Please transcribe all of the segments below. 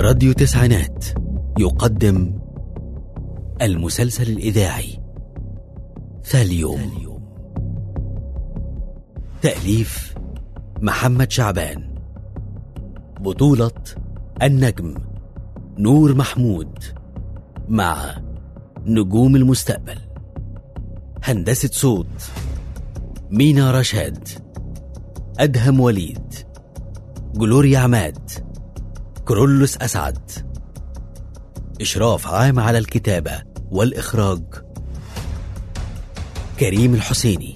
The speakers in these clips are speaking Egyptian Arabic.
راديو تسعينات يقدم المسلسل الإذاعي ثاليوم تأليف محمد شعبان بطولة النجم نور محمود مع نجوم المستقبل هندسة صوت مينا رشاد أدهم وليد جلوريا عماد كرولوس أسعد إشراف عام على الكتابة والإخراج كريم الحسيني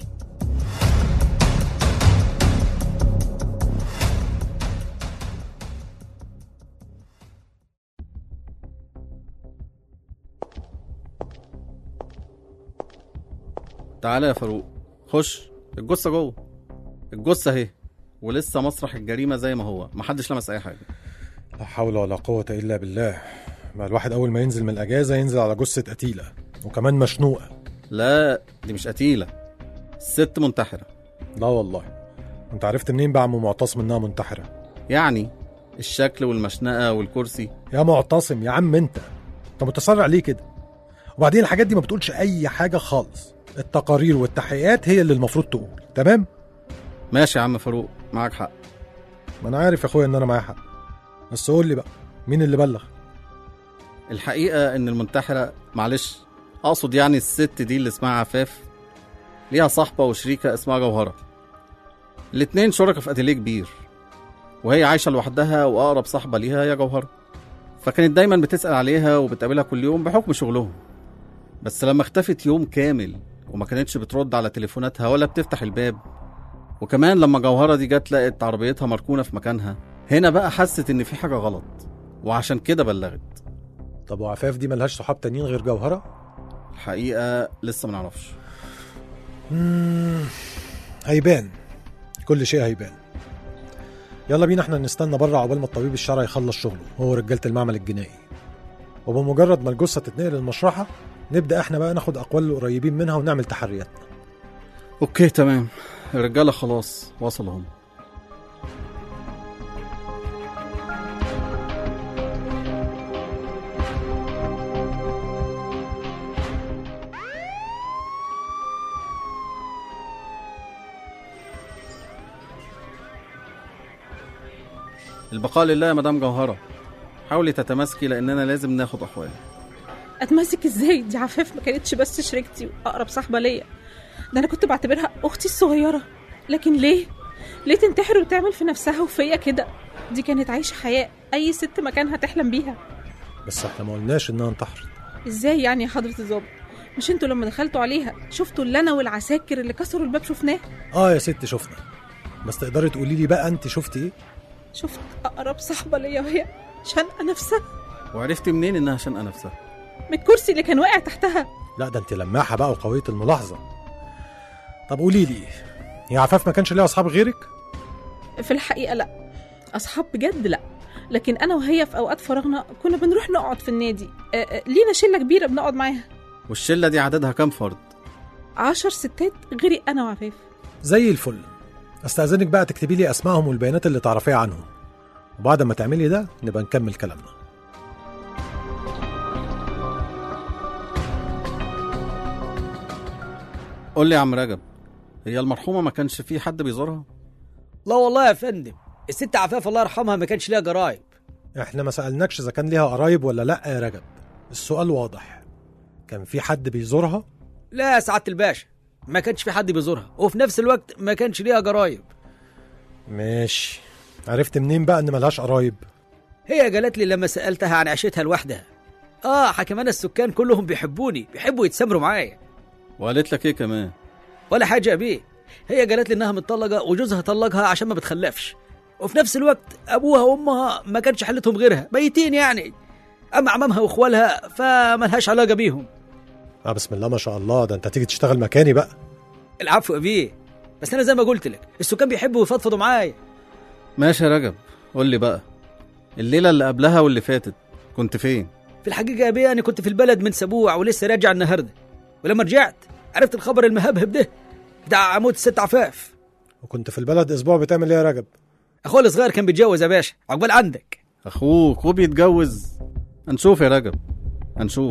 تعالى يا فاروق خش الجثة جوه الجثة اهي ولسه مسرح الجريمة زي ما هو محدش لمس أي حاجة لا حول ولا قوة إلا بالله ما الواحد أول ما ينزل من الأجازة ينزل على جثة قتيلة وكمان مشنوقة لا دي مش قتيلة الست منتحرة لا والله أنت عرفت منين بقى عم معتصم إنها منتحرة يعني الشكل والمشنقة والكرسي يا معتصم يا عم أنت أنت متسرع ليه كده وبعدين الحاجات دي ما بتقولش أي حاجة خالص التقارير والتحقيقات هي اللي المفروض تقول تمام ماشي يا عم فاروق معاك حق ما أنا عارف يا أخويا إن أنا معايا حق بس قول لي بقى مين اللي بلغ الحقيقة إن المنتحرة معلش أقصد يعني الست دي اللي اسمها عفاف ليها صاحبة وشريكة اسمها جوهرة الاتنين شركة في أتيليه كبير وهي عايشة لوحدها وأقرب صاحبة ليها هي جوهرة فكانت دايما بتسأل عليها وبتقابلها كل يوم بحكم شغلهم بس لما اختفت يوم كامل وما كانتش بترد على تليفوناتها ولا بتفتح الباب وكمان لما جوهرة دي جت لقت عربيتها مركونة في مكانها هنا بقى حست إن في حاجة غلط وعشان كده بلغت طب وعفاف دي ملهاش صحاب تانيين غير جوهرة الحقيقة لسه منعرفش مم، هيبان كل شيء هيبان يلا بينا احنا نستنى بره عقبال ما الطبيب الشرعي يخلص شغله هو رجاله المعمل الجنائي وبمجرد ما الجثه تتنقل المشرحه نبدا احنا بقى ناخد اقوال القريبين منها ونعمل تحرياتنا اوكي تمام الرجالة خلاص وصلوا هم البقاء لله يا مدام جوهرة حاولي تتماسكي لأننا لازم ناخد أحوال اتمسك ازاي دي عفاف ما كانتش بس شريكتي واقرب صاحبه ليا ده انا كنت بعتبرها اختي الصغيره لكن ليه ليه تنتحر وتعمل في نفسها وفيا كده دي كانت عايشه حياه اي ست مكانها تحلم بيها بس احنا ما قلناش انها انتحرت ازاي يعني يا حضره الظابط مش انتوا لما دخلتوا عليها شفتوا اللي انا والعساكر اللي كسروا الباب شفناه اه يا ست شفنا بس تقدري تقولي لي بقى انت شفتي ايه شفت اقرب صاحبه ليا وهي شنقه نفسها وعرفتي منين إنها شنقة نفسها من الكرسي اللي كان واقع تحتها لا ده انت لماحه بقى وقويه الملاحظه طب قولي لي يا عفاف ما كانش ليها اصحاب غيرك في الحقيقه لا اصحاب بجد لا لكن انا وهي في اوقات فراغنا كنا بنروح نقعد في النادي آه، آه، لينا شله كبيره بنقعد معاها والشلة دي عددها كام فرد؟ عشر ستات غيري انا وعفاف زي الفل استاذنك بقى تكتبي لي اسمائهم والبيانات اللي تعرفيها عنهم وبعد ما تعملي ده نبقى نكمل كلامنا قول لي يا عم رجب هي المرحومة ما كانش في حد بيزورها؟ لا والله يا فندم الست عفاف الله يرحمها ما كانش ليها جرايب احنا ما سالناكش اذا كان ليها قرايب ولا لا يا رجب السؤال واضح كان في حد بيزورها لا يا سعاده الباشا ما كانش في حد بيزورها وفي نفس الوقت ما كانش ليها جرايب ماشي عرفت منين بقى ان ملهاش قرايب هي قالت لي لما سالتها عن عيشتها لوحدها اه حكمان السكان كلهم بيحبوني بيحبوا يتسامروا معايا وقالت لك ايه كمان؟ ولا حاجه يا بيه هي قالت لي انها متطلقه وجوزها طلقها عشان ما بتخلفش وفي نفس الوقت ابوها وامها ما كانش حلتهم غيرها ميتين يعني اما عمامها واخوالها فملهاش علاقه بيهم اه بسم الله ما شاء الله ده انت تيجي تشتغل مكاني بقى العفو يا بيه بس انا زي ما قلت لك السكان بيحبوا يفضفضوا معايا ماشي يا رجب قول لي بقى الليلة اللي قبلها واللي فاتت كنت فين؟ في الحقيقه يا بيه انا كنت في البلد من اسبوع ولسه راجع النهارده ولما رجعت عرفت الخبر المهبهب ده بتاع عمود الست عفاف وكنت في البلد اسبوع بتعمل ايه يا رجب اخويا الصغير كان بيتجوز يا باشا عقبال عندك اخوك وبيتجوز هنشوف يا رجب هنشوف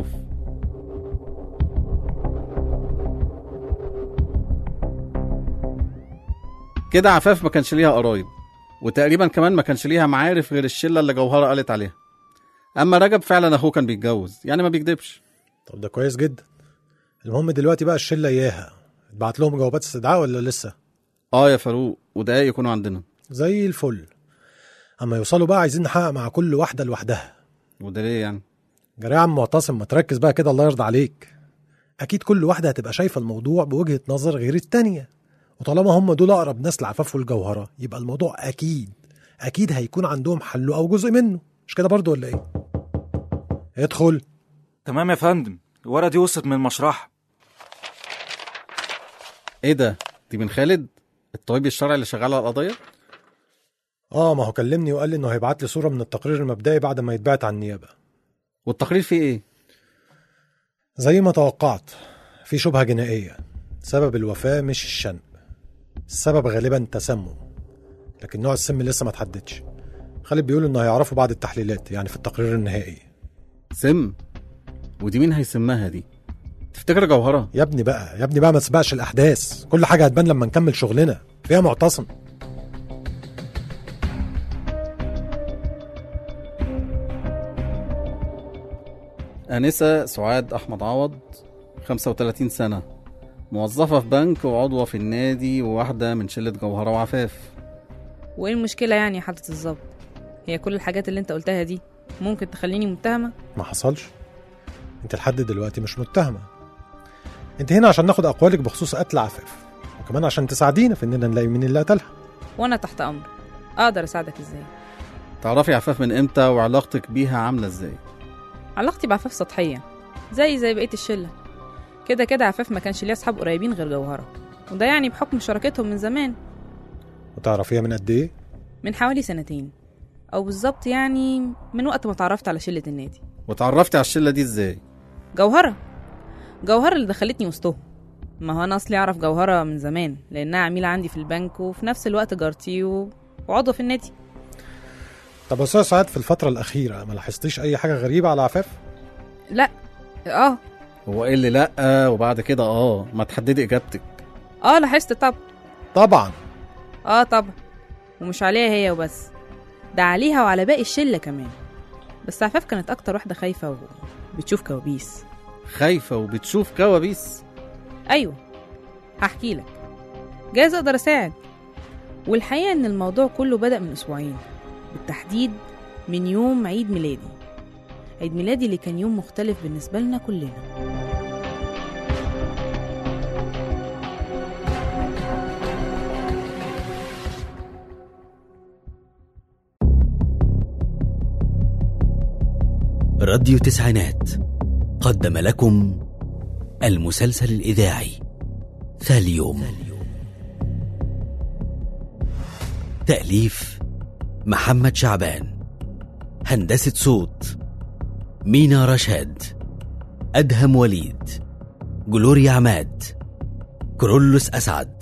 كده عفاف ما كانش ليها قرايب وتقريبا كمان ما كانش ليها معارف غير الشله اللي جوهره قالت عليها اما رجب فعلا اخوه كان بيتجوز يعني ما بيكدبش طب ده كويس جدا المهم دلوقتي بقى الشله اياها اتبعت لهم جوابات استدعاء ولا لسه اه يا فاروق ودقايق يكونوا عندنا زي الفل اما يوصلوا بقى عايزين نحقق مع كل واحده لوحدها وده ليه يعني جري يا عم معتصم ما تركز بقى كده الله يرضى عليك اكيد كل واحده هتبقى شايفه الموضوع بوجهه نظر غير التانية وطالما هم دول اقرب ناس لعفاف والجوهره يبقى الموضوع اكيد اكيد هيكون عندهم حله او جزء منه مش كده برضو ولا ايه ادخل تمام يا فندم الورقة دي وصلت من المشرحة ايه ده دي من خالد الطبيب الشرعي اللي شغال على القضيه اه ما هو كلمني وقال لي انه هيبعت لي صوره من التقرير المبدئي بعد ما يتبعت عن النيابه والتقرير فيه ايه زي ما توقعت في شبهه جنائيه سبب الوفاه مش الشنق السبب غالبا تسمم لكن نوع السم لسه ما تحددش خالد بيقول انه هيعرفه بعد التحليلات يعني في التقرير النهائي سم ودي مين هيسمها دي تفتكر جوهره يا ابني بقى يا ابني بقى ما تسبقش الاحداث كل حاجه هتبان لما نكمل شغلنا فيها معتصم انسه سعاد احمد عوض 35 سنه موظفه في بنك وعضوه في النادي وواحده من شله جوهره وعفاف وايه المشكلة يعني يا حضرة الظابط هي كل الحاجات اللي انت قلتها دي ممكن تخليني متهمة ما حصلش انت لحد دلوقتي مش متهمه انت هنا عشان ناخد اقوالك بخصوص قتل عفاف وكمان عشان تساعدينا في اننا نلاقي مين اللي قتلها وانا تحت امر اقدر اساعدك ازاي تعرفي عفاف من امتى وعلاقتك بيها عامله ازاي علاقتي بعفاف سطحية زي زي بقية الشلة كده كده عفاف ما كانش ليه اصحاب قريبين غير جوهرة وده يعني بحكم شراكتهم من زمان وتعرفيها من قد ايه من حوالي سنتين او بالظبط يعني من وقت ما اتعرفت على شلة النادي وتعرفتي على الشله دي ازاي جوهرة جوهرة اللي دخلتني وسطهم ما هو انا اصلي اعرف جوهرة من زمان لانها عميلة عندي في البنك وفي نفس الوقت جارتي و... وعضو في النادي طب استاذ سعاد في الفتره الاخيره ما لاحظتيش اي حاجه غريبه على عفاف لا اه هو ايه اللي لا وبعد كده اه ما تحددي اجابتك اه لاحظت طب طبعا اه طبعا ومش عليها هي وبس ده عليها وعلى باقي الشلة كمان بس عفاف كانت أكتر واحدة خايفة وبتشوف كوابيس خايفه وبتشوف كوابيس أيوة هحكي لك جايز أقدر أساعد والحقيقة إن الموضوع كله بدأ من أسبوعين بالتحديد من يوم عيد ميلادي عيد ميلادي اللي كان يوم مختلف بالنسبة لنا كلنا راديو تسعينات قدم لكم المسلسل الإذاعي ثاليوم تأليف محمد شعبان هندسة صوت مينا رشاد أدهم وليد جلوريا عماد كرولوس أسعد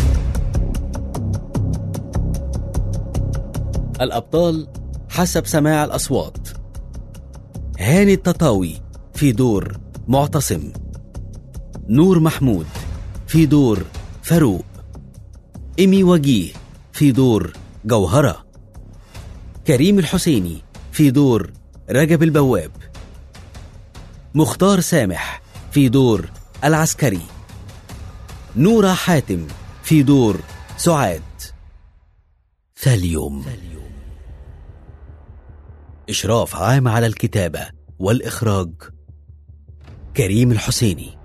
الأبطال حسب سماع الأصوات هاني التطاوي في دور معتصم نور محمود في دور فاروق إيمي وجيه في دور جوهرة كريم الحسيني في دور رجب البواب مختار سامح في دور العسكري نورة حاتم في دور سعاد ثاليوم إشراف عام على الكتابة والإخراج كريم الحسيني